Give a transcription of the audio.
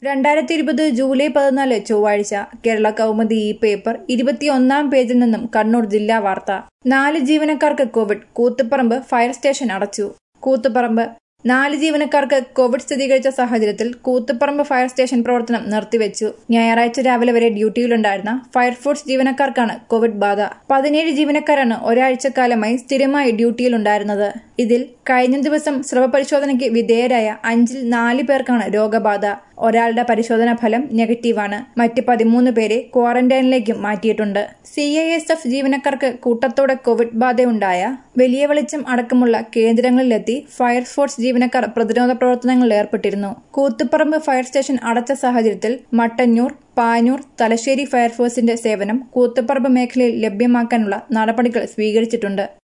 രണ്ടായിരത്തി ഇരുപത് ജൂലൈ പതിനാല് ചൊവ്വാഴ്ച കേരള കൗമുദി ഈ പേപ്പർ ഇരുപത്തിയൊന്നാം പേജിൽ നിന്നും കണ്ണൂർ ജില്ലാ വാർത്ത നാല് ജീവനക്കാർക്ക് കോവിഡ് കൂത്തുപറമ്പ് ഫയർ സ്റ്റേഷൻ അടച്ചു കൂത്തുപറമ്പ് നാല് ജീവനക്കാർക്ക് കോവിഡ് സ്ഥിരീകരിച്ച സാഹചര്യത്തിൽ കൂത്തുപറമ്പ് ഫയർ സ്റ്റേഷൻ പ്രവർത്തനം നിർത്തിവെച്ചു ഞായറാഴ്ച രാവിലെ വരെ ഡ്യൂട്ടിയിലുണ്ടായിരുന്ന ഫയർഫോഴ്സ് ജീവനക്കാർക്കാണ് കോവിഡ് ബാധ പതിനേഴ് ജീവനക്കാരാണ് ഒരാഴ്ചക്കാലമായി സ്ഥിരമായി ഡ്യൂട്ടിയിലുണ്ടായിരുന്നത് ഇതിൽ കഴിഞ്ഞ ദിവസം സ്രവ പരിശോധനയ്ക്ക് വിധേയരായ അഞ്ചിൽ നാല് പേർക്കാണ് രോഗബാധ ഒരാളുടെ പരിശോധനാ ഫലം നെഗറ്റീവാണ് മറ്റ് പതിമൂന്ന് പേരെ ക്വാറന്റൈനിലേക്കും മാറ്റിയിട്ടുണ്ട് സി ഐ എസ് എഫ് ജീവനക്കാർക്ക് കൂട്ടത്തോടെ കോവിഡ് ബാധയുണ്ടായ വലിയ വെളിച്ചം അടക്കമുള്ള കേന്ദ്രങ്ങളിലെത്തി ഫയർഫോഴ്സ് ജീവനക്കാർ പ്രതിരോധ പ്രവർത്തനങ്ങളിൽ ഏർപ്പെട്ടിരുന്നു കൂത്തുപറമ്പ് ഫയർ സ്റ്റേഷൻ അടച്ച സാഹചര്യത്തിൽ മട്ടന്നൂർ പാനൂർ തലശ്ശേരി ഫയർഫോഴ്സിന്റെ സേവനം കൂത്തുപറമ്പ് മേഖലയിൽ ലഭ്യമാക്കാനുള്ള നടപടികൾ സ്വീകരിച്ചിട്ടുണ്ട്